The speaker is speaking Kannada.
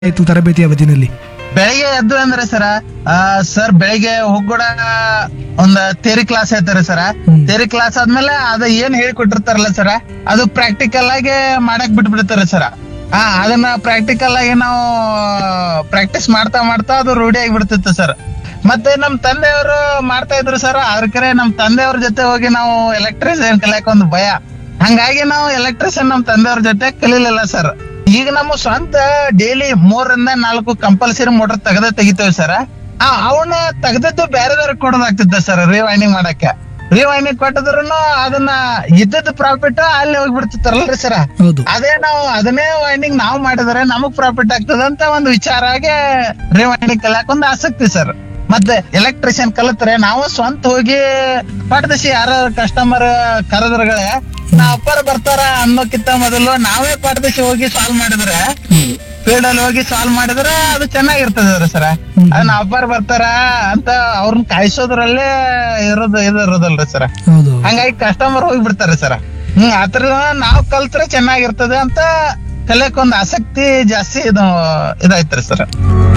ಆಯ್ತು ತರಬೇತಿ ಅವಧಿನಲ್ಲಿ ಬೆಳಿಗ್ಗೆ ಎದ್ದು ಅಂದ್ರೆ ಸರ ಸರ್ ಬೆಳಿಗ್ಗೆ ಹೋಗ್ಗೂಡ ಒಂದ್ ಥೇರಿ ಕ್ಲಾಸ್ ಹೇಳ್ತಾರೆ ಸರ ಹ್ಮ್. ಥೇರಿ ಕ್ಲಾಸ್ ಆದ್ಮೇಲೆ ಅದ ಏನ್ ಹೇಳ್ಕೊಟ್ಟಿರ್ತಾರಲ್ಲ ಸರ ಅದು ಪ್ರಾಕ್ಟಿಕಲ್ ಆಗಿ ಮಾಡಕ್ ಬಿಟ್ಬಿಡ್ತಾರೆ ಸರ ಹಾ ಅದನ್ನ ಪ್ರಾಕ್ಟಿಕಲ್ ಆಗಿ ನಾವು ಪ್ರಾಕ್ಟೀಸ್ ಮಾಡ್ತಾ ಮಾಡ್ತಾ ಅದು ರೂಢಿ ಆಗಿಬಿಡ್ತಿತ್ತು ಸರ್ ಮತ್ತೆ ನಮ್ ತಂದೆಯವರು ಮಾಡ್ತಾ ಇದ್ರು ಸರ್ ಅದಕ್ಕೆ ನಮ್ ತಂದೆಯವ್ರ ಜೊತೆ ಹೋಗಿ ನಾವು ಎಲೆಕ್ಟ್ರಿಷಿಯನ್ ಕಲಿಯಕ್ ಒಂದು ಭಯ ಹಂಗಾಗಿ ನಾವು ಎಲೆಕ್ಟ್ರಿಷಿಯನ್ ನಮ್ ತಂದೆಯವ್ರ ಜೊತೆ ಕಲೀಲಿಲ್ಲ ಸರ್ ಈಗ ನಮ್ಮ ಸ್ವಂತ ಡೈಲಿ ಮೂರರಿಂದ ನಾಲ್ಕು ಕಂಪಲ್ಸರಿ ಮೋಟರ್ ತೆಗೆದ ತೆಗಿತೇವೆ ಸರ್ ಅವನ್ನ ತೆಗ್ದದ್ದು ಬೇರೆದವ್ರಿಗೆ ಕೊಡೋದಾಗ್ತಿದ್ದ ಸರ್ ರಿವೈಂಡಿಂಗ್ ಮಾಡಕ್ಕೆ ರಿವೈಂಡಿಂಗ್ ಕೊಟ್ಟಿದ್ರು ಅದನ್ನ ಇದ್ದದ್ದು ಪ್ರಾಫಿಟ್ ಅಲ್ಲಿ ಹೋಗ್ಬಿಡ್ತಿತ್ತಾರಲ್ರಿ ಸರ್ ಹೌದು ಅದೇ ನಾವು ಅದನ್ನೇ ವೈಂಡಿಂಗ್ ನಾವು ಮಾಡಿದ್ರೆ ನಮಗ್ ಪ್ರಾಫಿಟ್ ಆಗ್ತದೆ ಅಂತ ಒಂದು ವಿಚಾರ ಆಗಿ ರಿವೈಂಡಿಂಗ್ ಕಲಿಯಕ್ ಒಂದು ಆಸಕ್ತಿ ಸರ್ ಮತ್ತೆ ಎಲೆಕ್ಟ್ರಿಷಿಯನ್ ಕಲಿತ್ರೆ ನಾವು ಸ್ವಂತ ಹೋಗಿ ಪಡ್ದಿಸಿ ಯಾರ ಕಸ್ಟಮರ್ ಕರೆದ್ರಗಳೇ ನಾ ಅಪ್ಪರ್ ಬರ್ತಾರ ಅನ್ನೋಕ್ಕಿಂತ ಮೊದಲು ನಾವೇ ಪಡ್ದಿಸಿ ಹೋಗಿ ಸಾಲ್ವ್ ಮಾಡಿದ್ರೆ ಫೀಲ್ಡ್ ಅಲ್ಲಿ ಹೋಗಿ ಸಾಲ್ವ್ ಮಾಡಿದ್ರೆ ಅದು ಚೆನ್ನಾಗಿರ್ತದೆ ಸರ್ ಅದನ್ನ ಅಪ್ಪರ್ ಬರ್ತಾರ ಅಂತ ಅವ್ರನ್ನ ಕಾಯಿಸೋದ್ರಲ್ಲೇ ಇರೋದು ಇದು ಇರೋದಲ್ರಿ ಸರ್ ಹೌದು ಹಂಗಾಗಿ ಕಸ್ಟಮರ್ ಹೋಗಿ ಬಿಡ್ತಾರೆ ಸರ್ ಹ್ಮ್ ಆತರ ನಾವ್ ಕಲ್ತ್ರೆ ಚೆನ್ನಾಗಿರ್ತದೆ ಅಂತ ಕಲಿಯಕ್ ಒಂದ್ ಆಸಕ್ತಿ ಜಾಸ್ತಿ ಇದು ಇದಾಯ್ತ್ರಿ ಸರ್